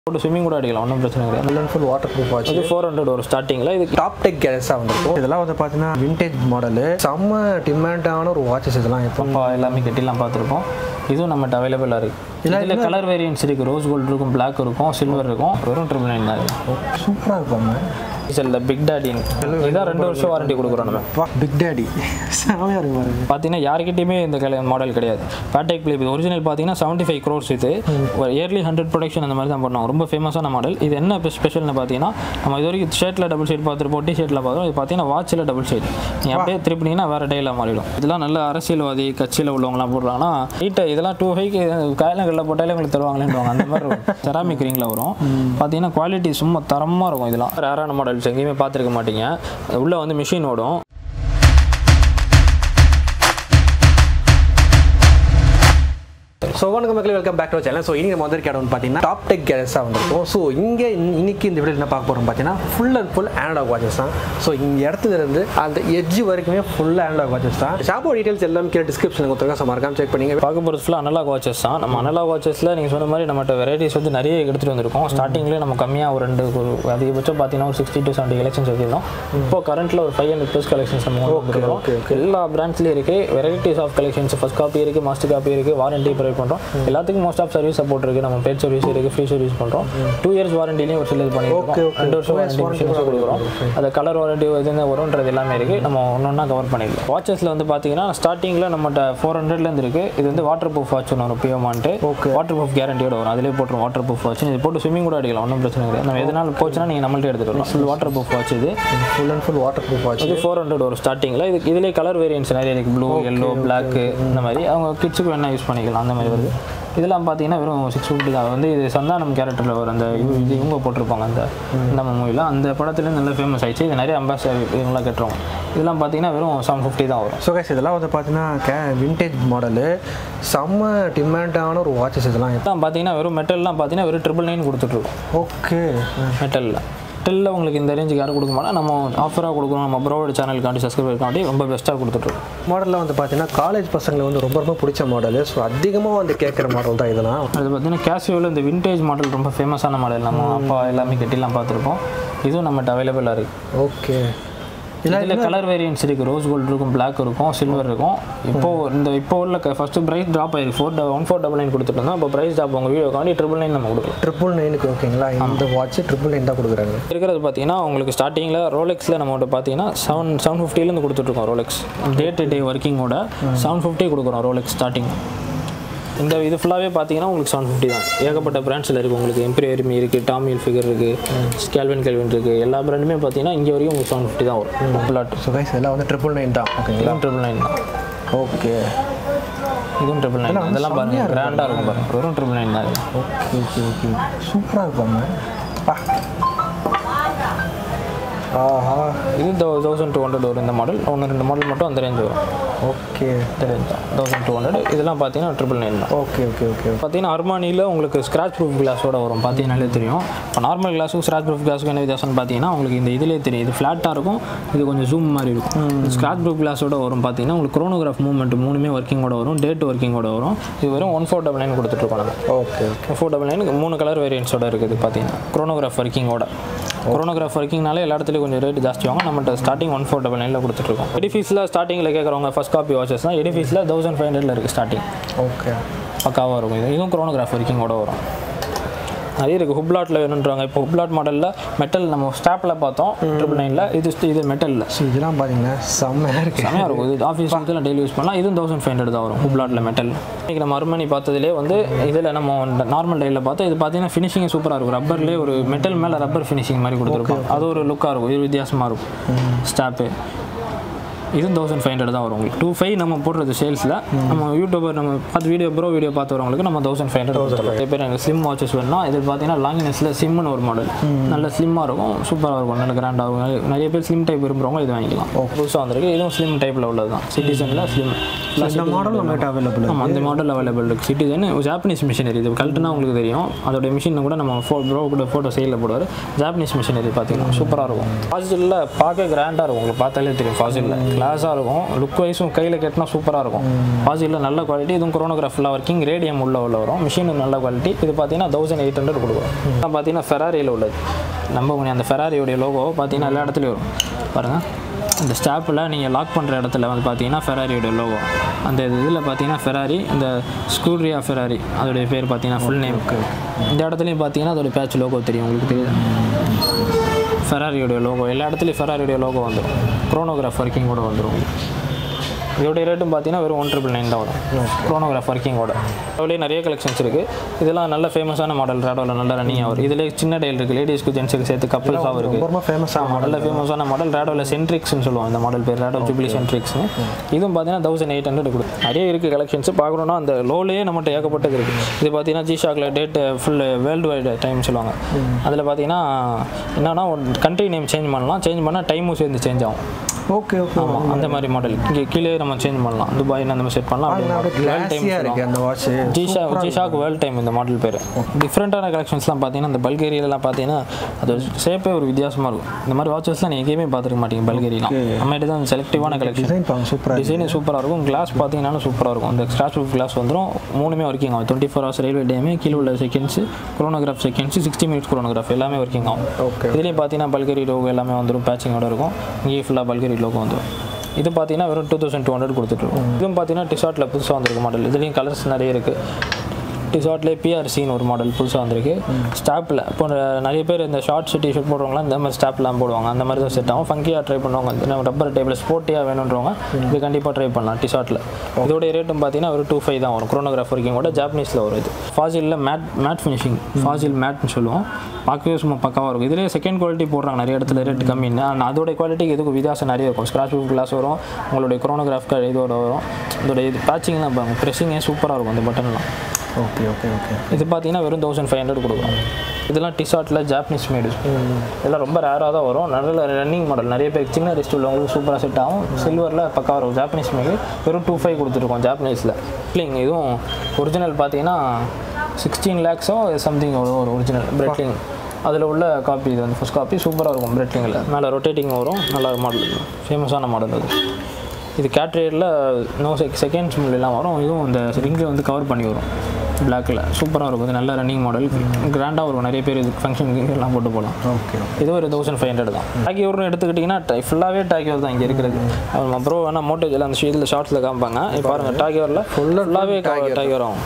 போட்டு ஸ்விம்மிங் கூட அடிக்கலாம் ஒன்றும் பிரச்சனை கிடையாது full and full waterproof ஆச்சு இது ஃபோர் ஹண்ட்ரட் ஒரு ஸ்டார்டிங்கில் இது டாப் டெக் கேரஸாக வந்திருக்கும் இதெல்லாம் வந்து பார்த்தீங்கன்னா விண்டேஜ் மாடலு செம்ம டிமாண்டான ஒரு வாட்சஸ் இதெல்லாம் இப்போ அப்பா எல்லாமே கட்டிலாம் பார்த்துருப்போம் இதுவும் நம்மகிட்ட அவைலபிளாக இருக்குது இதில் கலர் வேரியன்ஸ் இருக்குது ரோஸ் கோல்டு இருக்கும் பிளாக் இருக்கும் சில்வர் இருக்கும் வெறும் ட்ரிபிள் நைன் தான் சூப்பராக இருப்பாங்க இதில் பிக் டாடின் இதான் ரெண்டு வருஷம் வாரண்டி கொடுக்குறோம் நம்ம பிக் டேடி செமையாக இருக்கு பாருங்க பார்த்தீங்கன்னா யாருக்கிட்டையுமே இந்த மாடல் கிடையாது பேட்டேக் பிளே இது ஒரிஜினல் பார்த்தீங்கன்னா செவன்ட்டி ஃபைவ் க்ரோர்ஸ் இது ஒரு இயர்லி ஹண்ட்ரட் ப்ரொடக்ஷன் அந்த மாதிரி தான் பண்ணோம் ரொம்ப ஃபேமஸான மாடல் இது என்ன ஸ்பெஷல்னு பார்த்தீங்கன்னா நம்ம இது வரைக்கும் ஷர்ட்டில் டபுள் ஷேட் பார்த்துருப்போம் டி ஷர்ட்டில் பார்த்தோம் இது பார்த்தீங்கன்னா வாட்சில் டபுள் ஷேட் நீங்கள் அப்படியே திருப்பினீங்கன்னா வேறு டைலாக மாறிடும் இதெல்லாம் நல்ல அரசியல்வாதி கட்சியில் உள்ளவங்களாம் போடுறாங்கன்னா நீட்டை இதெல்லாம் டூ ஃபைவ்க்கு காயிலங்களில் போட்டாலே உங்களுக்கு தருவாங்களேன்றாங்க அந்த மாதிரி இருக்கும் செராமிக் ரிங்கில் வரும் பார்த்தீங்கன்னா குவாலிட்டி சும்மா தரமாக இருக்கும் இதெல்லாம் ரேரான மாடல்ஸ் எங்கேயுமே பார்த்துருக்க மாட்டீங்க உள்ளே வந்து மிஷின் ஓடும் ஸோ வணக்கம் மக்களே welcome back to channel so இன்னைக்கு நம்ம வந்திருக்க இடம் வந்து பார்த்தீங்கன்னா டாப் டெக் கேரஸாக வந்திருக்கும் ஸோ இங்கே இன்னைக்கு இந்த வீடியோ என்ன பார்க்க போகிறோம் பார்த்தீங்கன்னா full and full analog watches தான் ஸோ இந்த இடத்துல இருந்து அந்த எட்ஜ் வரைக்குமே ஃபுல்லாக ஆனடாக் வாட்சஸ் தான் ஷாப்போட டீட்டெயில்ஸ் எல்லாம் கீழே டிஸ்கிரிப்ஷன் கொடுத்துருக்கேன் ஸோ மறக்காம செக் பண்ணிங்க பார்க்க போகிறது ஃபுல்லாக அனலாக் வாட்சஸ் தான் நம்ம அனலாக் வாட்சஸில் நீங்கள் சொன்ன மாதிரி நம்மகிட்ட வெரைட்டிஸ் வந்து நிறைய எடுத்துகிட்டு வந்திருக்கோம் ஸ்டார்டிங்லேயே நம்ம கம்மியாக ஒரு ரெண்டு ஒரு அதிகபட்சம் பார்த்தீங்கன்னா ஒரு சிக்ஸ்டி டு செவன்ட்டி கலெக்ஷன்ஸ் வச்சிருந்தோம் இப்போ கரண்ட்டில் ஒரு ஃபைவ் ஹண்ட்ரட் ப்ளஸ் கலெக்ஷன்ஸ் நம்ம கொண்டு வந்திருக்கோம் okay, எல்லா பிராண்ட்ஸ்லேயும் இருக்குது varieties of collections first copy இருக்குது மாஸ்டர் காப்பி இருக்குது வாரண்டி ப்ரொவைட் பண்ணுறோம் எல்லாத்துக்கும் மோஸ்ட் ஆஃப் சர்வீஸ் சப்போர்ட் இருக்குது நம்ம பேட் சர்வீஸ் இருக்குது ஃப்ரீ சர்வீஸ் பண்ணுறோம் டூ இயர்ஸ் வாரண்டிலையும் ஒரு சில இது Okay, பண்ணியிருக்கோம் okay. ரெண்டு வருஷம் Two years வாரண்டி warranty மிஷின்ஸும் கொடுக்குறோம் அந்த கலர் வாரண்டி எது வரும்ன்றது எல்லாமே இருக்குது நம்ம ஒன்றா கவர் பண்ணிடலாம் வாட்சஸில் வந்து பார்த்தீங்கன்னா ஸ்டார்டிங்கில் நம்மகிட்ட ஃபோர் ஹண்ட்ரட்லேருந்து இருக்குது இது வந்து வாட்டர் ப்ரூஃப் வாட்ச் ஒன்று வரும் பிஎம்மான்ட்டு Okay. வாட்டர் ப்ரூஃப் கேரண்டியோட வரும் அதிலே போட்டுரும் வாட்டர் ப்ரூஃப் வாட்ச் இது போட்டு ஸ்விம்மிங் கூட அடிக்கலாம் ஒன்றும் பிரச்சனை கிடையாது நம்ம எதனால போச்சுன்னா நீங்கள் நம்மள்ட்ட எடுத்துகிட்டு வரலாம் ஃபுல் வாட்டர் ப்ரூஃப் வாட்ச் இது full and full waterproof ஆச்சு இது ஃபோர் ஹண்ட்ரட் வரும் ஸ்டார்டிங்கில் இது இதிலே கலர் வேரியன்ஸ் நிறைய இருக்குது ப்ளூ எல்லோ பிளாக்கு இந்த மாதிரி அவங்க கிட்ஸுக்கு வேணால் யூஸ் பண்ணிக்கலாம் அந்த மாதிரி வருது இதெல்லாம் பார்த்தீங்கன்னா வெறும் சிக்ஸ் ஃபிஃப்டி தான் வந்து இது சந்தானம் கேரக்டரில் வரும் அந்த இவ- இது இவங்க போட்டிருப்பாங்க அந்த இந்த மூவியில் அந்த படத்துல நல்ல ஃபேமஸ் ஆயிடுச்சு இது நிறைய அம்பாசிடர் இவங்களாம் கட்டுறோம் இதெல்லாம் பார்த்தீங்கன்னா வெறும் செவன் ஃபிஃப்டி தான் வரும் ஸோ கைஸ் இதெல்லாம் வந்து பார்த்தீங்கன்னா கே விண்டேஜ் மாடலு செம்ம டிமாண்டான ஒரு வாட்சஸ் இதெல்லாம் இதெல்லாம் பார்த்தீங்கன்னா வெறும் மெட்டல்லாம் பார்த்தீங்கன்னா வெறும் ட்ரிபிள் நைன் கொடுத்துட்ருக்கோம் ஓகே மெட்டலில் மெட்டலில் உங்களுக்கு இந்த ரேஞ்சுக்கு யாரும் கொடுக்க மாட்டோம் நம்ம ஆஃபராக கொடுக்குறோம் நம்ம ப்ரோவோட சேனலுக்காண்டி சப்ஸ்கிரைபருக்காண்டி ரொம்ப பெஸ்ட்டாக கொடுத்துட்ருக்கோம் மாடலில் வந்து பார்த்தீங்கன்னா காலேஜ் பசங்களுக்கு வந்து ரொம்ப ரொம்ப பிடிச்ச மாடலு ஸோ அதிகமாக வந்து கேட்குற மாடல் தான் இதெல்லாம் அது பார்த்தீங்கன்னா கேசியோவில் இந்த விண்டேஜ் மாடல் ரொம்ப ஃபேமஸான மாடல் நம்ம அப்பா எல்லாமே கட்டிலாம் பார்த்துருப்போம் இதுவும் நம்மகிட்ட அவைலபிளாக இருக்குது ஓகே இதில் கலர் வேரியன்ஸ் இருக்குது ரோஸ் கோல்டு இருக்கும் பிளாக் இருக்கும் சில்வர் இருக்கும் இப்போ இந்த இப்போ உள்ள ஃபஸ்ட்டு ப்ரைஸ் ட்ராப் ஆயிருக்கு four one four double nine கொடுத்துட்டு இருந்தோம் இப்போ ப்ரைஸ் ட்ராப் உங்கள் வீடியோக்காண்டி ட்ரிபிள் நைன் நம்ம கொடுக்கலாம் ட்ரிபிள் நைனுக்கு ஓகேங்களா இந்த வாட்ச் ட்ரிபிள் நைன் தான் கொடுக்குறாங்க இருக்கிறது பார்த்தீங்கன்னா உங்களுக்கு ஸ்டார்டிங்கில் ரோலெக்ஸில் நம்மகிட்ட பார்த்தீங்கன்னா செவன் செவன் ஃபிஃப்டிலேருந்து கொடுத்துட்ருக்கோம் ரோலெக்ஸ் டே டு டே ஒர்க்கிங்கோட செவன் ஃபிஃப்டி கொடுக்குறோம் ரோலெக்ஸ் ஸ்டார்டிங் இந்த இது ஃபுல்லாகவே பார்த்தீங்கன்னா உங்களுக்கு செவன் ஃபிஃப்டி தான் ஏகப்பட்ட பிராண்ட்ஸில் இருக்குது உங்களுக்கு எம்பரியர்மி இருக்குது டாமில் ஃபிகர் இருக்குது ஸ்கேல்வின் கெல்வின் இருக்குது எல்லா பிராண்டுமே பார்த்தீங்கன்னா இங்கே வரைக்கும் உங்களுக்கு செவன் ஃபிஃப்டி தான் வரும் ஃபுல்லாட் ஸோ கைஸ் இதெல்லாம் வந்து ட்ரிபிள் நைன் தான் ஓகேங்களா இதுவும் ட்ரிபிள் நைன் தான் ஓகே இதுவும் ட்ரிபிள் நைன் அதெல்லாம் பாருங்க கிராண்டாக இருக்கும் பாருங்க வெறும் ட்ரிபிள் நைன் தான் இது. ஓகே ஓகே ஓகே சூப்பராக இருப்பாங்க பா ஆஹா இது தௌசண்ட் டூ ஹண்ட்ரட் வரும் இந்த மாடல் ஒன்று ரெண்டு மாடல் மட்டும் அந்த ரேஞ்ச் வரும் ஓகே இந்த ரேஞ்ச் தான் தௌசண்ட் டூ ஹண்ட்ரட் இதெல்லாம் பார்த்தீங்கன்னா ட்ரிபிள் நைன் தான் ஓகே ஓகே ஓகே பார்த்தீங்கன்னா அர்மானியில் உங்களுக்கு ஸ்க்ராட்ச் ப்ரூஃப் கிளாஸோட வரும் பார்த்தீங்கன்னாலே தெரியும் இப்போ நார்மல் கிளாஸுக்கும் ஸ்க்ராட்ச் ப்ரூஃப் கிளாஸுக்கும் என்ன வித்தியாசம்னு பார்த்தீங்கன்னா உங்களுக்கு இந்த இதிலே தெரியும் இது ஃப்ளாட்டாக இருக்கும் இது கொஞ்சம் ஜூம் மாதிரி இருக்கும் ஸ்க்ராட்ச் ப்ரூஃப் கிளாஸோட வரும் பார்த்தீங்கன்னா உங்களுக்கு குரோனோகிராஃப் மூவ்மெண்ட் மூணுமே ஒர்க்கிங்கோட வரும் டேட் ஒர்க்கிங்கோட வரும் இது வெறும் ஒன் ஃபோர் டபுள் நைன் கொடுத்துட்ருக்கோம் நம்ம okay okay four double nine மூணு கலர் வேரியன்ஸோட இருக்குது பார்த்தீங்கன்னா குரோனோகிராஃப் ஒர்க்கிங்கோட குரோனோகிராஃப் ஒர்க்கிங்னாலே எல்லா இடத்துலையும் கொஞ்சம் ரேட் ஜாஸ்தி வாங்க நம்மகிட்ட ஸ்டார்டிங் ஒன் ஃபோர் டபுள் நைனில் கொடுத்துட்ருக்கோம் எடிஃபீஸில் ஸ்டார்டிங்கில் கேட்குறவங்க ஃபஸ்ட் காப்பி வாட்சஸ் தான் எடிஃபீஸில் தௌசண்ட் ஃபைவ் ஹண்ட்ரட்ல இருக்குது ஸ்டார்டிங் ஓகே பக்காவாக இருக்கும் இது இதுவும் குரோனோகிராஃப் ஒர்க்கிங்கோட வரும் நிறைய இருக்குது ஹுப்லாட்டில் வேணுன்றாங்க இப்போ ஹுப்லாட் மாடலில் மெட்டல் நம்ம ஸ்டாப்பில் பார்த்தோம் ட்ரிபிள் நைனில் இது இது மெட்டலில் ஸோ இதெல்லாம் பார்த்தீங்கன்னா செம்மையாக இருக்கு செமையாக இருக்கும் இது ஆஃபீஸ் வந்து டெய்லி யூஸ் பண்ணலாம் இதுவும் தௌசண்ட் ஃபைவ் ஹண்ட்ரட் தான் வரும் ஹுப்லாட்டில் மெட்டல் இன்றைக்கி நம்ம அருமணி பார்த்ததுலேயே வந்து இதில் நம்ம நார்மல் டைலில் பார்த்தா இது பார்த்தீங்கன்னா ஃபினிஷிங் சூப்பராக இருக்கும் ரப்பர்லேயே ஒரு மெட்டல் மேலே ரப்பர் ஃபினிஷிங் மாதிரி கொடுத்துருப்போம் அது ஒரு லுக்காக இருக்கும் இது வித்தியாசமாக இருக்கும் ஸ்டாப்பு இதுவும் தௌசண்ட் ஃபைவ் ஹண்ட்ரட் தான் வரும் உங்களுக்கு டூ ஃபைவ் நம்ம போடுறது சேல்ஸில் நம்ம யூடியூபர் நம்ம பார்த்து வீடியோ ப்ரோ வீடியோ பார்த்து வரவங்களுக்கு நம்ம தௌசண்ட் ஃபைவ் ஹண்ட்ரட் நிறைய பேர் எனக்கு ஸ்லிம் வாட்சஸ் வேணும்னா இது பார்த்தீங்கன்னா லாங்கினஸில் சிம்னு ஒரு மாடல் நல்ல ஸ்லிம்மாக இருக்கும் சூப்பராக இருக்கும் நல்ல கிராண்டாக இருக்கும் நிறைய- நிறைய பேர் ஸ்லிம் டைப் விரும்புகிறவங்க இது வாங்கிக்கலாம் புதுசாக வந்திருக்கு இதுவும் ஸ்லிம் டைப்பில் உள்ளது தான் சிட்டிசனில் ஸ்லிம் இந்த மாடல் நம்மகிட்ட அவைலபிள் ஆமாம் அந்த மாடல் அவைலபிள் இருக்குது சிட்டிசன் ஜாப்பனீஸ் மிஷினரி இது கழட்டுனா உங்களுக்கு தெரியும் அதோட மிஷின் கூட நம்ம ஃபோ ப்ரோ கூட ஃபோட்டோ சைடில் போடுவார் ஜாப்பனீஸ் மிஷினரி பார்த்தீங்கன்னா சூப்பராக இருக்கும் ஃபாசிலில் பார்க்க கிராண்டாக இருக்கும் உங்களுக்கு பார்த்தாலே தெரியும் ஃபாசிலில் கிளாஸாக இருக்கும் லுக் வைஸும் கையில் கட்டினா சூப்பராக இருக்கும் ஃபாசிலில் நல்ல குவாலிட்டி இதுவும் குரோனோகிராஃபில் ஒர்க்கிங் ரேடியம் உள்ள உள்ள வரும் மிஷினும் நல்ல குவாலிட்டி இது பார்த்தீங்கன்னா தௌசண்ட் எயிட் ஹண்ட்ரட் கொடுக்கும் இதான் பார்த்தீங்கன்னா ஃபெராரியில் உள்ளது நம்ப முடியும் அந்த ஃபெராரியோடைய லோகோ பார்த்தீங்கன்னா எல்லா இடத்துலையும் வரும் பாருங்கள் இந்த ஸ்டாப்பில் நீங்கள் லாக் பண்ணுற இடத்துல வந்து பார்த்தீங்கன்னா ஃபெராரியோட லோகோ அந்த இதில் பார்த்தீங்கன்னா ஃபெராரி இந்த ஸ்கூட்ரியா ஃபெராரி அதோடைய பேர் பார்த்தீங்கன்னா ஃபுல் நேம் இந்த இடத்துலையும் பார்த்தீங்கன்னா அதோட பேட்ச் லோகோ தெரியும் உங்களுக்கு தெரியுது ஃபெராரியோடைய லோகோ எல்லா இடத்துலையும் ஃபெராரியோடைய லோகோ வந்துடும் குரோனோகிராஃப் ஒர்க்கிங் கூட வந்துடும் இதோடைய ரேட்டும் பார்த்தீங்கன்னா வெறும் ஒன் ட்ரிபிள் நைன் தான் வரும் குரோனோகிராஃப் ஒர்க்கிங்கோட அதுலேயே நிறைய கலெக்ஷன்ஸ் இருக்குது இதெல்லாம் நல்ல ஃபேமஸான மாடல் ரேடோவில் நல்ல ரன்னிங் வரும் இதிலே சின்ன டைல் இருக்குது லேடிஸ்க்கு ஜென்ஸுக்கு சேர்த்து கப்பல்ஸாகவும் இருக்குது ரொம்ப ரொம்ப ஃபேமஸாக ஆமாம் நல்ல ஃபேமஸான மாடல் ரேடோவில் சென்ட்ரிக்ஸ்னு சொல்லுவோம் இந்த மாடல் பேர் ரேடோ ஜூபிலி சென்ட்ரிக்ஸ்னு இதுவும் பார்த்தீங்கன்னா தௌசண்ட் எயிட் ஹண்ட்ரட் கொடுக்கும் நிறைய இருக்குது கலெக்ஷன்ஸ் பார்க்கணுன்னா அந்த லோலேயே நம்மகிட்ட ஏகப்பட்டது இருக்குது இது பார்த்தீங்கன்னா ஜி ஷாக்கில் date full worldwide time சொல்லுவாங்க அதில் பார்த்தீங்கன்னா என்னன்னா கண்ட்ரி நேம் சேஞ்ச் பண்ணலாம் சேஞ்ச் பண்ணால் டைமும் சேர்ந்து சேஞ்ச் ஆகும் ஓகே ஓகே ஆமாம் அந்த மாதிரி மாடல் இங்கே கீழே நம்ம சேஞ்ச் பண்ணலாம் துபாய் அந்த மாதிரி செட் பண்ணலாம் அப்படியே அப்படியே வேர்ல்ட் டைம் கிளாஸியாக இருக்குது அந்த watch Jisha G-Shock world time இந்த மாடல் பேர் டிஃப்ரெண்ட்டான கலெக்ஷன்ஸ்லாம் பார்த்தீங்கன்னா இந்த பல்கேரியிலலாம் பார்த்தீங்கன்னா அது ஷேப்பே ஒரு வித்தியாசமாக இருக்கும் இந்த மாதிரி வாட்சஸ்லாம் நீங்கள் எங்கேயுமே பார்த்துருக்க மாட்டீங்க பல்கேரியெலாம் நம்மகிட்ட தான் செலக்டிவான கலெக்ஷன் டிசைன் பாருங்க சூப்பராக டிசைனே சூப்பராக இருக்கும் கிளாஸ் பார்த்தீங்கன்னா சூப்பராக இருக்கும் அந்த ஸ்க்ராச் ப்ரூஃப் கிளாஸ் வந்துடும் மூணுமே ஒர்க்கிங் ஆகும் டுவெண்ட்டி ஃபோர் ஹவர்ஸ் ரயில்வே டைமே கீழே உள்ள seconds chronograph seconds sixty minutes chronograph எல்லாமே ஒர்க்கிங் ஆகும் Okay. இதுலேயும் பார்த்தீங்கன்னா பல்கரி லோகோ எல்லாமே வந்துடும் பேச்சிங்கோட இருக்கும் இங்கே ஃபுல்லாக பல்கரி லோகோ வந்துடும் இது பார்த்தீங்கன்னா வெறும் டூ தௌசண்ட் டூ ஹண்ட்ரட் கொடுத்துட்ருக்கோம் இதுவும் பார்த்தீங்கன்னா டிஷார்ட்டில் புதுசாக வந்திருக்கு மாடல் இதுலேயும் கலர்ஸ் நிறைய இருக்குது டிஷார்ட்லேயே பிஆர்சின்னு ஒரு மாடல் புதுசாக வந்திருக்கு ஸ்டாப்பில் இப்போ நிறைய பேர் இந்த ஷார்ட்ஸ் டிஷர்ட் போடுறவங்களாம் இந்த மாதிரி ஸ்டாப்லாம் போடுவாங்க அந்த மாதிரி தான் செட் ஆகும் ஃபங்கியாக ட்ரை பண்ணுவாங்க இந்த ரப்பர் டேபிள் ஸ்போர்ட்டியாக வேணுன்றவங்க இது கண்டிப்பாக ட்ரை பண்ணலாம் டிஷார்ட்டில் இதோடைய ரேட்டும் பார்த்தீங்கன்னா ஒரு டூ ஃபைவ் தான் வரும் குரோனோகிராஃப் வரைக்கும் கூட ஜாப்பனீஸில் வரும் இது ஃபாசிலில் மேட் மேட் ஃபினிஷிங் ஃபாசில் மேட்னு சொல்லுவோம் பார்க்கவே சும்மா பக்காவாக இருக்கும் இதிலே செகண்ட் குவாலிட்டி போடுறாங்க நிறைய இடத்துல ரேட் கம்மின்னு ஆனால் அதோட குவாலிட்டிக்கு இதுக்கு வித்தியாசம் நிறைய இருக்கும் ஸ்க்ராச் ப்ரூஃப் கிளாஸ் வரும் உங்களுடைய குரோனோகிராஃப் இதோட வரும் இதோட இது பேச்சிங்லாம் பாருங்க ப்ரெஸ்ஸிங்கே சூப்பராக இருக்கும் அந்த பட்டன்லாம் ஓகே ஓகே ஓகே இது பார்த்தீங்கன்னா வெறும் தௌசண்ட் ஃபைவ் ஹண்ட்ரட் கொடுக்குறோம் இதெல்லாம் டிஷார்ட்டில் ஜாப்பனீஸ் மேடு இதெல்லாம் ரொம்ப ரேராக தான் வரும் நல்ல ரன்னிங் மாடல் நிறைய பேர் சின்ன ரிஸ்ட் உள்ளவங்களுக்கு சூப்பராக செட் ஆகும் சில்வரில் பக்கா வரும் ஜாப்பனீஸ் மேடு வெறும் டூ ஃபைவ் கொடுத்துருக்கோம் ஜாப்பனீஸில் இல்லைங்க இதுவும் ஒரிஜினல் பார்த்தீங்கன்னா சிக்ஸ்டீன் லேக்ஸோ சம்திங் வரும் ஒரு ஒரிஜினல் பிரெட்லிங் அதில் உள்ள காப்பி இது வந்து ஃபஸ்ட் காப்பி சூப்பராக இருக்கும் பிரெட்லிங்கில் மேலே ரொட்டேட்டிங் வரும் நல்ல மாடல் ஃபேமஸான மாடல் அது இது கேட்ரேரில் நோ செக் செகண்ட்ஸ் முல்லாம் வரும் இதுவும் இந்த ரிங்கை வந்து கவர் பண்ணி வரும் பிளாக்கில் சூப்பராக இருக்கும் இது நல்ல ரன்னிங் மாடல் கிராண்டாக இருக்கும் நிறைய பேர் இது ஃபங்க்ஷன் எல்லாம் போட்டு போகலாம் ஓகே இது ஒரு தௌசண்ட் ஃபைவ் ஹண்ட்ரட் தான் டாக்கியூர்னு எடுத்துக்கிட்டிங்கன்னா ஃபுல்லாகவே டாக்கியூர் தான் இங்கே இருக்கிறது அப்புறம் வேணால் மோட்டோஜில் அந்த இதில் ஷார்ட்ஸில் காமிப்பாங்க இப்போ பாருங்கள் டாக்கியூரில் ஃபுல்லாகவே டாக்கியூர் ஆகும்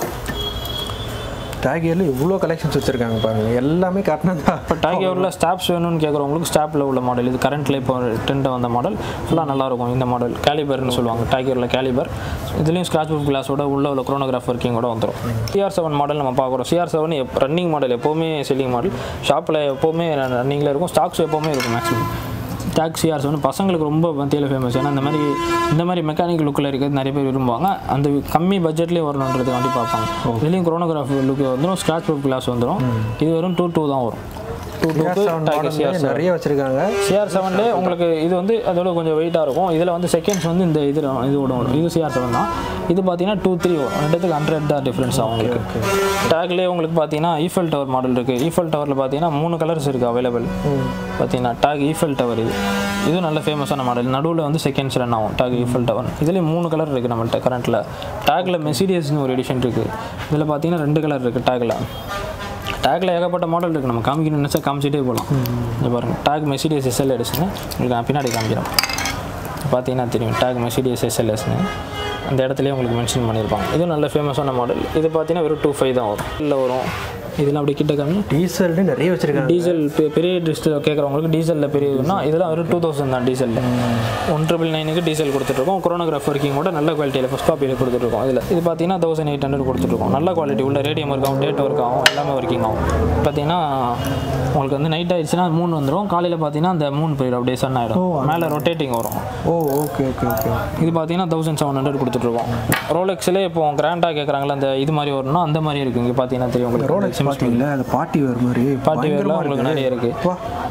டாகியரில் இவ்வளோ கலெக்ஷன்ஸ் வச்சுருக்காங்க பாருங்க எல்லாமே காட்டினா இப்போ டாக்கியோரில் ஸ்டாப்ஸ் வேணும்னு கேட்குறவங்களுக்கு ஸ்டாப்பில் உள்ள மாடல் இது கரண்ட்டில் இப்போ ட்ரெண்ட் வந்த மாடல் ஃபுல்லாக நல்லாயிருக்கும் இந்த மாடல் கேலிபர்னு சொல்லுவாங்க டாக்கியோரில் கேலிபர் இதுலேயும் ஸ்க்ராச் ப்ரூஃப் கிளாஸோட உள்ள உள்ள குரோனோகிராஃப் ஒர்க்கிங்கோட வந்துடும் சிஆர் செவன் மாடல் நம்ம பார்க்குறோம் சிஆர் செவன் ரன்னிங் மாடல் எப்போவுமே செல்லிங் மாடல் ஷாப்பில் எப்போவுமே ரன்னிங்கில் இருக்கும் ஸ்டாக்ஸ் எப்போவுமே இருக்கும் மேக்ஸிமம் டாக் சிஆர்ஸ் வந்து பசங்களுக்கு ரொம்ப மத்தியில் ஃபேமஸ் ஏன்னா இந்த மாதிரி இந்த மாதிரி மெக்கானிக் லுக்கில் இருக்கிறது நிறைய பேர் விரும்புவாங்க அந்த கம்மி பட்ஜெட்லேயே வரணுன்றதுக்காண்டி பார்ப்பாங்க இதுலேயும் குரோனோகிராஃப் லுக் வந்துடும் ஸ்க்ராச் ப்ரூஃப் கிளாஸ் வந்துடும் இது வெறும் டூ டூ தான் வரும் டூ டூக்கு டாக் சிஆர் நிறைய வச்சுருக்காங்க சிஆர் செவன்லேயே உங்களுக்கு இது வந்து அதோட கொஞ்சம் வெயிட்டாக இருக்கும் இதில் வந்து செகண்ட்ஸ் வந்து இந்த இது இதோட வரும் இது சிஆர் செவன் தான் இது பார்த்தீங்கன்னா டூ த்ரீ வரும் ரெண்டுத்துக்கு ஹண்ட்ரட் தான் டிஃப்ரென்ஸ் ஆகும் உங்களுக்கு டேக்லேயே உங்களுக்கு பார்த்தீங்கன்னா ஈஃபல் டவர் மாடல் இருக்குது ஈஃபல் டவரில் பார்த்தீங்கன்னா மூணு கலர்ஸ் இருக்குது அவைலபிள் பார்த்தீங்கன்னா டாக் ஈஃபல் டவர் இது இதுவும் நல்ல ஃபேமஸான மாடல் நடுவில் வந்து செகண்ட்ஸ் ரன் ஆகும் டாக் ஈஃபல் டவர் இதுலேயும் மூணு கலர் இருக்குது நம்மள்ட்ட கரண்ட்டில் டேக்கில் மெசீடியஸ்னு ஒரு எடிஷன் இருக்குது இதில் பார்த்தீங்கன்னா ரெண்டு கலர் இருக்குது டேக்கில் டேக்கில் ஏகப்பட்ட மாடல் இருக்குது நம்ம காமிக்கணும்னு நினச்சா காமிச்சிட்டே போகலாம் இங்கே பாருங்கள் டேக் மெசீடியஸ் எஸ்எல் எடுச்சுங்க உங்களுக்கு நான் பின்னாடி காமிக்கிறேன் பார்த்தீங்கன்னா தெரியும் டேக் மெசீடியஸ் எஸ்எல்எஸ்னு அந்த இடத்துலயே உங்களுக்கு மென்ஷன் பண்ணியிருப்பாங்க இதுவும் நல்ல ஃபேமஸான மாடல் இது பார்த்தீங்கன்னா வெறும் டூ ஃபைவ் தான் வரும் இல்லை வரும் இதெல்லாம் அப்படி கிட்ட காமி டீசல்னு நிறைய வச்சுருக்காங்க டீசல் பெ- பெரிய டிஸ்டில் கேட்குறவங்களுக்கு டீசலில் பெரிய இதுனா இதெல்லாம் வெறும் டூ தௌசண்ட் தான் டீசலில் ஒன் ட்ரிபிள் நைனுக்கு டீசல் கொடுத்துட்ருக்கோம் குரோனோகிராஃப் ஒர்க்கிங் கூட நல்ல குவாலிட்டியில் ஃபஸ்ட் காப்பியில் கொடுத்துட்ருக்கோம் இதில் இது பார்த்தீங்கன்னா தௌசண்ட் எயிட் ஹண்ட்ரட் கொடுத்துட்ருக்கோம் நல்ல குவாலிட்டி உள்ள ரேடியம் ஒர்க் ஆகும் டேட் ஒர்க் ஆகும் எல்லாமே ஒர்க்கிங் ஆகும் பார்த்தீங்கன்னா உங்களுக்கு வந்து நைட் ஆயிடுச்சுன்னா மூணு வந்துடும் காலையில் பார்த்தீங்கன்னா அந்த மூணு போயிடும் அப்படியே சன் ஆகிடும் மேலே ரொட்டேட்டிங் வரும் ஓ ஓகே ஓகே ஓகே இது பார்த்தீங்கன்னா தௌசண்ட் செவன் ஹண்ட்ரட் கொடுத்துட்ருக்கோம் ரோலெக்ஸ்லேயே இப்போ கிராண்டாக கேட்குறாங்களா அந்த இது மாதிரி வரணும்னா அந்த மாதிரி இருக்குது இங்கே பார்த்தீங்கன்னா தெரியும் உங்களுக்கு ரோலெக்ஸ் பார்த்தீங்களா அந்த பார்ட்டி வேர் மாதிரி பார்ட்டி வேர்லாம் பயங்கரமா உங்களுக்கு இருக்கு. நிறைய இருக்குது வா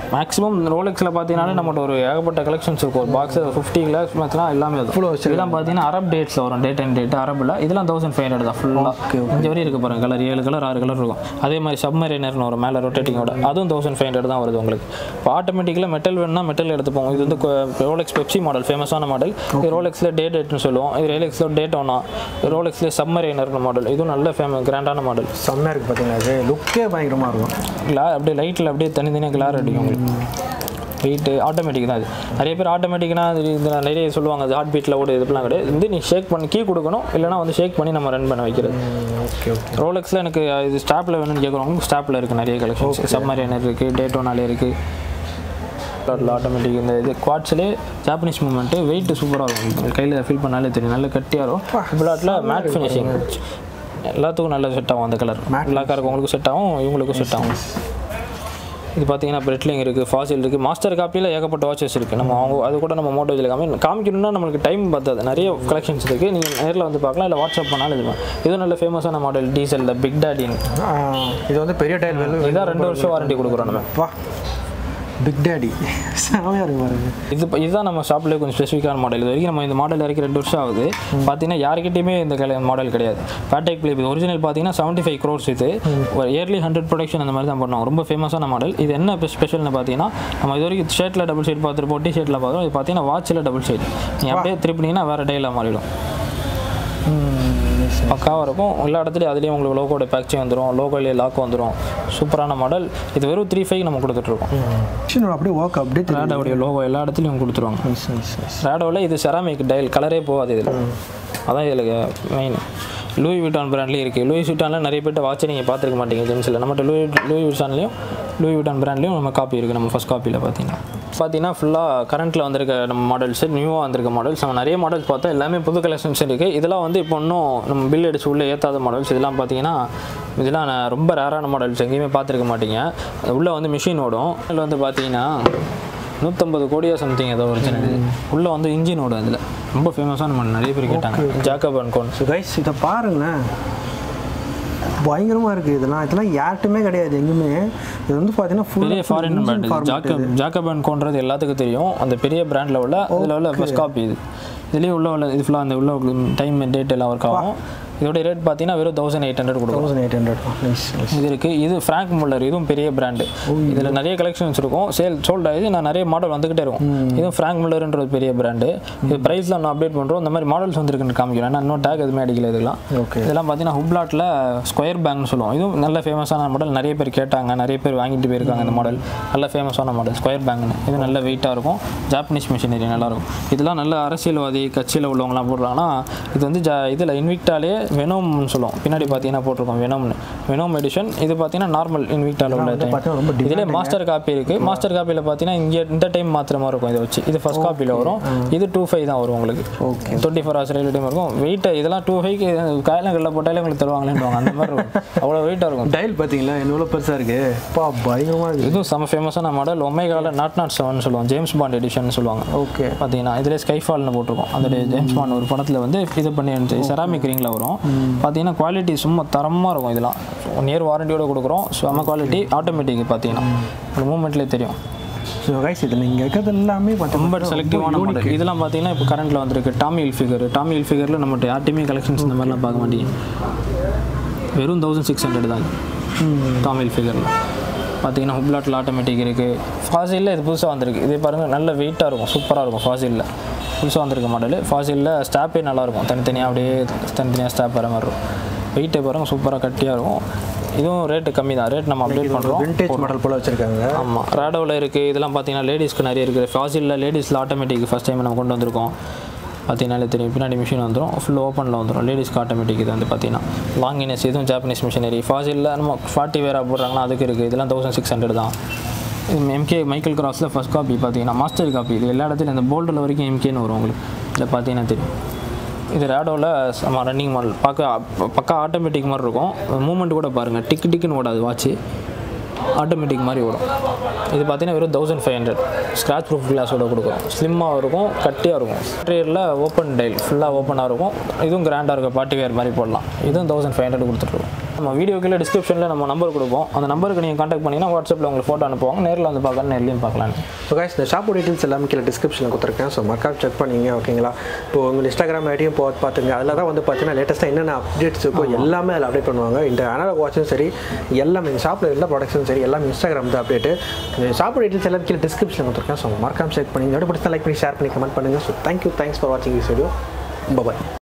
மேக்ஸிமம் ரோலெக்ஸில் பார்த்தீங்கன்னா நம்மகிட்ட ஒரு ஏகப்பட்ட கலெக்ஷன்ஸ் இருக்கும் ஒரு பாக்ஸ் ஃபிஃப்டி கிளாஸ் மேட்ச்லாம் எல்லாமே Full இருக்கும் வச்சிருக்காங்க. இதெல்லாம் பார்த்தீங்கன்னா அரப் டேட்ஸில் வரும் டேட் அண்ட் டேட் அரபில் இதெல்லாம் தௌசண்ட் ஃபைவ் ஹண்ட்ரட் தான் ஃபுல்லாக Okay, okay. இங்கே வரையும் இருக்கு பாருங்க கலர் ஏழு கலர் ஆறு கலர் இருக்கும் அதே மாதிரி சப்மரைனர்னு வரும் மேலே ரொட்டேட்டிங்கோட அதுவும் தௌசண்ட் ஃபைவ் ஹண்ட்ரட் தான் வருது உங்களுக்கு இப்போ ஆட்டோமேட்டிக்கில் மெட்டல் வேணும்னா மெட்டல் எடுத்துப்போம் இது வந்து ரோலெக்ஸ் பெப்சி மாடல் ஃபேமஸான மாடல் இது ரோலெக்ஸில் டே டேட்னு சொல்லுவோம் இது ரோலெக்ஸில் டேட் ஒன்னா ரோலெக்ஸில் சப்மரைனர்னு மாடல் இதுவும் நல்ல ஃபேமஸ் கிராண்டான மாடல் செம்மையாக இருக்குது பார்த்தீங்களா அது லுக்கே பயங்கரமாக இருக்கும் கிளா அப்படியே லைட்டில் அப்படியே தனித்தனியாக கிளார் அடிக்கும் உங்களுக்கு வெயிட்டு ஆட்டோமேட்டிக் தான் இது நிறைய பேர் ஆட்டோமேட்டிக்னா இது இது நிறைய சொல்லுவாங்க அது ஹார்ட் பீட்டில் ஓடு இதுலாம் கிடையாது இது வந்து நீ ஷேக் பண்ணி கீ கொடுக்கணும் இல்லைனா வந்து ஷேக் பண்ணி நம்ம ரன் பண்ண வைக்கிறது ஓகே ஓகே ரோலெக்ஸில் எனக்கு இது ஸ்டாப்பில் வேணும்னு கேட்குறவங்க ஸ்டாப்பில் இருக்குது நிறைய கலெக்ஷன்ஸ் சப்மரியனர் இருக்குது டேட்டோனாலே இருக்குது ஆட்டோமேட்டிக் இந்த இது குவாட்ஸ்லேயே ஜாப்பனீஸ் மூமெண்ட்டு வெயிட் சூப்பராக இருக்கும் கையில் ஃபீல் பண்ணாலே தெரியும் நல்ல கட்டியாக இருக்கும் பிளாட்டில் மேட் ஃபினிஷிங் எல்லாத்துக்கும் நல்ல செட் ஆகும் அந்த கலர் பிளாக்காக இருக்கவங்களுக்கும் செட் ஆகும் இவங்களுக்கும் செட் ஆகும் இது பார்த்தீங்கன்னா பிரெட்லிங் இருக்குது ஃபாசில் இருக்குது மாஸ்டர் காப்பியில் ஏகப்பட்ட வாட்சஸ் இருக்குது நம்ம அவங்க அது கூட நம்ம மோட்டோ இதில் காமி காமிக்கணும்னா நம்மளுக்கு டைம் பத்தாது நிறைய கலெக்ஷன்ஸ் இருக்குது நீங்கள் நேரில் வந்து பார்க்கலாம் இல்லை வாட்ஸ்அப் பண்ணாலும் இது பண்ணலாம். இது நல்ல ஃபேமஸான மாடல் டீசலில் பிக் டாடின்னு இது வந்து பெரிய டைல் வேலை இதான் ரெண்டு வருஷம் வாரண்டி கொடுக்குறோம் நம்ம வா பிக் டேடி செமையாக இருக்கு பாருங்க இது இப்ப- இதுதான் நம்ம ஷாப்லேயே கொஞ்சம் ஸ்பெசிஃபிக்கான மாடல் இது வரைக்கும் நம்ம இந்த மாடல் இறக்கி ரெண்டு வருஷம் ஆகுது பார்த்தீங்கன்னா யார்கிட்டயுமே இந்த மாடல் கிடையாது பேட்டேக் பிளே இது ஒரிஜினல் பார்த்தீங்கன்னா செவன்ட்டி ஃபைவ் க்ரோர்ஸ் இது ஒரு இயர்லி ஹண்ட்ரட் ப்ரொடக்ஷன் அந்த மாதிரி தான் பண்ணோம் ரொம்ப ஃபேமஸான மாடல் இது என்ன ஸ்பெஷல்னு பார்த்தீங்கன்னா நம்ம இது வரைக்கும் ஷர்ட்டில் டபுள் ஷேட் பார்த்துருப்போம் டி ஷர்ட்டில் பார்த்தோம் இது பார்த்தீங்கன்னா வாட்சில் டபுள் ஷேட் நீங்கள் அப்படியே திருப்பினீங்கன்னா வேறு டைலாக மாறிடும் பக்காவாக இருக்கும் எல்லா இடத்துலையும் அதுலேயும் உங்களுக்கு லோகோட பேக்சிங் வந்துடும் லோகோலேயே லாக் வந்துடும் சூப்பரான மாடல் இது வெறும் த்ரீ ஃபைவ் நம்ம கொடுத்துட்ருக்கோம் மிஷினோட அப்படியே ஒர்க் அப்படியே தெரியும் ரேடாவுடைய லோகோ எல்லா இடத்துலையும் கொடுத்துருவாங்க நைஸ் நைஸ் நைஸ் ரேடோவில் இது செராமிக் டைல் கலரே போகாது இதில் அதான் இதில் மெயின் லூயி விட்டான் பிராண்ட்லேயும் இருக்குது லூயி விட்டானில் நிறைய பேர்ட்ட வாட்ச் நீங்கள் பார்த்துருக்க மாட்டீங்க ஜென்ஸில் நம்மகிட்ட லூயி லூயி விட்டான்லேயும் லூயி விட்டான் பிராண்ட்லேயும் நம்ம காப்பி இருக்குது நம்ம ஃபஸ்ட் காப்பியில் பார்த்தீங்கன்னா பார்த்தீங்கன்னா ஃபுல்லாக கரண்ட்டில் வந்திருக்க நம்ம மாடல்ஸ் நியூவாக வந்திருக்க மாடல்ஸ் நம்ம நிறைய மாடல்ஸ் பார்த்தா எல்லாமே புது கலெக்ஷன்ஸ் இருக்குது இதெல்லாம் வந்து இப்போ இன்னும் நம்ம பில் அடிச்சு உள்ளே ஏற்றாத மாடல்ஸ் இதெல்லாம் பார்த்தீங்கன்னா இதெல்லாம் நான் ரொம்ப ரேரான மாடல்ஸ் எங்கேயுமே பார்த்துருக்க மாட்டீங்க உள்ளே வந்து மிஷின் ஓடும் இதில் வந்து பார்த்தீங்கன்னா நூற்றம்பது கோடியா சம்திங் ஏதோ ஒரிஜினல் உள்ளே வந்து இன்ஜின் ஓடும் அதில் ரொம்ப ஃபேமஸான மாடல் நிறைய பேர் கேட்டாங்க Jacob and co so guys இதை பாருங்களேன் பயங்கரமாக இருக்குது இதெல்லாம் இதெல்லாம் யார்ட்டுமே கிடையாது எங்குமே இது வந்து பார்த்தீங்கன்னா பெரிய foreign full brand Jacob Jacob and கோன்றது எல்லாத்துக்கும் தெரியும் அந்த பெரிய பிராண்டில் உள்ள இதில் உள்ள ஃபஸ்ட் காப்பி இது இதுலேயே உள்ள உள்ள இது ஃபுல்லாக அந்த உள்ள டைம் டேட் எல்லாம் ஒர்க் ஆகும் இதோட ரேட் பார்த்தீங்கன்னா வெறும் தௌசண்ட் எயிட் ஹண்ட்ரட் கொடுக்கும் thousand eight hundred nice nice இது இருக்குது இது ஃப்ராங்க் முல்லர் இதுவும் பெரிய பிராண்டு இதில் நிறைய கலெக்ஷன்ஸ் இருக்கும் சேல் சோல்ட் ஆகுது நான் நிறைய மாடல் வந்துகிட்டே இருக்கும் இதுவும் ஃப்ராங்க் முல்லர்ன்ற ஒரு பெரிய பிராண்டு இது ப்ரைஸ்லாம் நான் அப்டேட் பண்ணுறோம் இந்த மாதிரி மாடல்ஸ் வந்துருக்குன்னு காமிக்கிறேன் நான் இன்னும் டேக் எதுவுமே அடிக்கல இதெல்லாம் ஓகே இதெல்லாம் பார்த்தீங்கன்னா ஹுப்லாட்டில் ஸ்கொயர் பேங்க்னு சொல்லுவோம் இதுவும் நல்ல ஃபேமஸான மாடல் நிறைய பேர் கேட்டாங்க நிறைய பேர் வாங்கிட்டு போயிருக்காங்க இந்த மாடல் நல்ல ஃபேமஸான மாடல் ஸ்கொயர் பேங்க்னு இது நல்ல வெயிட்டாக இருக்கும் ஜாப்பனீஸ் மிஷினரி நல்லாயிருக்கும் இதெல்லாம் நல்ல அரசியல்வாதி கட்சியில் உள்ளவங்களாம் போடுறாங்கன்னா இது வந்து ஜா இதில் இன்விக்டாலே வெனோம்னு சொல்லுவோம் பின்னாடி பார்த்தீங்கன்னா போட்டிருக்கோம் வெனோம்னு வெனோம் எடிஷன் இது பார்த்தீங்கன்னா நார்மல் இன்விக்டால உள்ள வந்து time. பார்த்தீங்கன்னா ரொம்ப இதிலே மாஸ்டர் காப்பி இருக்குது மாஸ்டர் காப்பியில் பார்த்தீங்கன்னா இங்கே இந்த டைம் மாத்திர மாதிரி இருக்கும் இதை வச்சு இது ஃபஸ்ட் காப்பியில் வரும் இது டூ ஃபைவ் தான் வரும் உங்களுக்கு okay twenty four hours rail time இருக்கும் வெயிட் இதெல்லாம் டூ ஃபைவ்க்கு காயலங்களில் போட்டாலே உங்களுக்கு தருவாங்களேன்னுவாங்க அந்த மாதிரி இருக்கும் அவ்வளோ வெயிட்டாக இருக்கும் டைல் பார்த்தீங்களா எவ்வளோ பெருசாக இருக்கு பா பயங்கரமாக இருக்குது இதுவும் செம ஃபேமஸான மாடல் ஒமேகால நாட் நாட் செவன் சொல்லுவோம் ஜேம்ஸ் பாண்ட் எடிஷன் சொல்லுவாங்க ஓகே பார்த்தீங்கன்னா இதிலே ஸ்கைஃபால்னு போட்டிருக்கோம் அந்த ஜேம்ஸ் பாண்ட் ஒரு படத்தில் வந்து இது பண்ணி செராமிக் ரிங்கில் வரும் பார்த்தீங்கன்னா குவாலிட்டி சும்மா தரமாக இருக்கும் இதெல்லாம் ஒன் இயர் வாரண்டியோட கொடுக்குறோம் செம குவாலிட்டி ஆட்டோமேட்டிக் பார்த்தீங்கன்னா ஒரு மூமெண்ட்லேயே தெரியும் ஸோ கைஸ் இதில் இங்கே இருக்கிறது எல்லாமே ரொம்ப பார்த்தீங்கன்னா செலக்டிவான மாடல் இதெல்லாம் பார்த்தீங்கன்னா இப்போ கரண்ட்டில் வந்திருக்கு டாமி ஹில் ஃபிகர் டாமி ஹில் ஃபிகரில் நம்மகிட்ட யார்ட்டையுமே கலெக்ஷன்ஸ் இந்த மாதிரிலாம் பார்க்க மாட்டீங்க வெறும் தௌசண்ட் சிக்ஸ் ஹண்ட்ரட் தான் டாமி ஹில் ஃபிகரில் பார்த்தீங்கன்னா ஹுப்லாட்டில் ஆட்டோமேட்டிக் இருக்குது ஃபாசிலில் இது புதுசாக வந்திருக்கு இதே பாருங்கள் நல்ல வெயிட்டாக இருக்கும் சூப்பராக இருக்கும் ஃபாசிலில் புதுசாக வந்திருக்க மாடல் ஃபாசிலில் ஸ்டாப்பே நல்லாயிருக்கும் தனித்தனியாக அப்படியே தனித்தனியாக ஸ்டாப் வர மாதிரி இருக்கும் வெயிட்டை பாருங்கள் சூப்பராக கட்டியாக இருக்கும் இதுவும் ரேட்டு கம்மி தான் ரேட் நம்ம அப்டேட் பண்ணுறோம் விண்டேஜ் மாடல் போல் வச்சுருக்காங்க ஆமாம் ரேடோவில் இருக்குது இதெல்லாம் பார்த்தீங்கன்னா லேடிஸ்க்கு நிறைய இருக்குது ஃபாசிலில் லேடிஸில் ஆட்டோமேட்டிக் ஃபஸ்ட் டைம் நம்ம கொண்டு வந்திருக்கோம் பார்த்தீங்கன்னாலே தெரியும் பின்னாடி மிஷின் வந்துடும் ஃபுல் ஓப்பனில் வந்துடும் லேடிஸ்க்கு ஆட்டோமேட்டிக் இது வந்து பார்த்தீங்கன்னா லாங்கினஸ் இதுவும் ஜாப்பனீஸ் மிஷினரி ஃபாசிலில் நம்ம ஃபார்ட்டி வேராக போடுறாங்கன்னா அதுக்கு இருக்குது இதெல்லாம் தௌசண்ட் சிக்ஸ் ஹண்ட்ரட் தான் எம்கே மைக்கேல் கிராஸில் ஃபஸ்ட் காப்பி பார்த்தீங்கன்னா மாஸ்டர் காப்பி இது எல்லா இடத்துலையும் இந்த போல்டில் வரைக்கும் எம்கேன்னு வரும் உங்களுக்கு இதில் பார்த்தீங்கன்னா தெரியும் இது ரேடோவில் நம்ம ரன்னிங் மாடல் பார்க்க பக்கா ஆட்டோமேட்டிக் மாதிரி இருக்கும் மூமெண்ட் கூட பாருங்கள் டிக்கு டிக்குன்னு ஓடாது வாட்ச்சு ஆட்டோமேட்டிக் மாதிரி ஓடும் இது பார்த்தீங்கன்னா வெறும் thousand five hundred scratch proof கிளாஸோட கொடுக்குறோம் ஸ்லிம்மாக இருக்கும் கட்டியாக இருக்கும் இன்டீரியரில் ஓப்பன் டைல் ஃபுல்லாக ஓப்பனாக இருக்கும் இதுவும் கிராண்டாக இருக்கும் பார்ட்டி வேர் மாதிரி போடலாம் இதுவும் தௌசண்ட் ஃபைவ் ஹண்ட்ரட் கொடுத்துட்ருக்கோம் நம்ம வீடியோக்குள்ள டிஸ்கிரிப்ஷனில் நம்ம நம்பர் கொடுப்போம் அந்த நம்பருக்கு நீங்கள் காண்டாக்ட் பண்ணிங்கன்னா வாட்ஸ்அப்பில் உங்களுக்கு ஃபோட்டோ அனுப்புவாங்க நேரில் வந்து பார்க்கலாம் நேர்லையும் பார்க்கலாம் ஸோ கைஸ் இந்த ஷாப் டீட்டெயில்ஸ் எல்லாமே கீழே டிஸ்கிரிப்ஷனில் கொடுத்துருக்கேன் ஸோ மறக்காம செக் பண்ணிங்க ஓகேங்களா இப்போ உங்கள் இன்ஸ்டாகிராம் ஐடியும் போ பார்த்துங்க அதில் தான் வந்து பார்த்தீங்கன்னா லேட்டஸ்ட்டாக என்னென்ன அப்டேட்ஸ் இருக்கோ எல்லாமே அதில் அப்டேட் பண்ணுவாங்க இந்த அனலாக் வாட்சும் சரி எல்லாமே இந்த ஷாப்பில் எல்லா ப்ராடக்ட்ஸும் சரி எல்லாமே இன்ஸ்டாகிராம் தான் அப்டேட்டு இந்த ஷாப் டீட்டெயில்ஸ் எல்லாம் கீழே டிஸ்கிரிப்ஷனில் கொடுத்துருக்கேன் ஸோ மறக்காம செக் பண்ணி இதோட பிடிச்சா லைக் பண்ணி ஷேர் பண்ணி கமெண்ட் பண்ணுங்கள் ஸோ தேங்க்யூ தேங்க்ஸ் ஃபார் வாட்சிங் திஸ் வீடியோ பாய்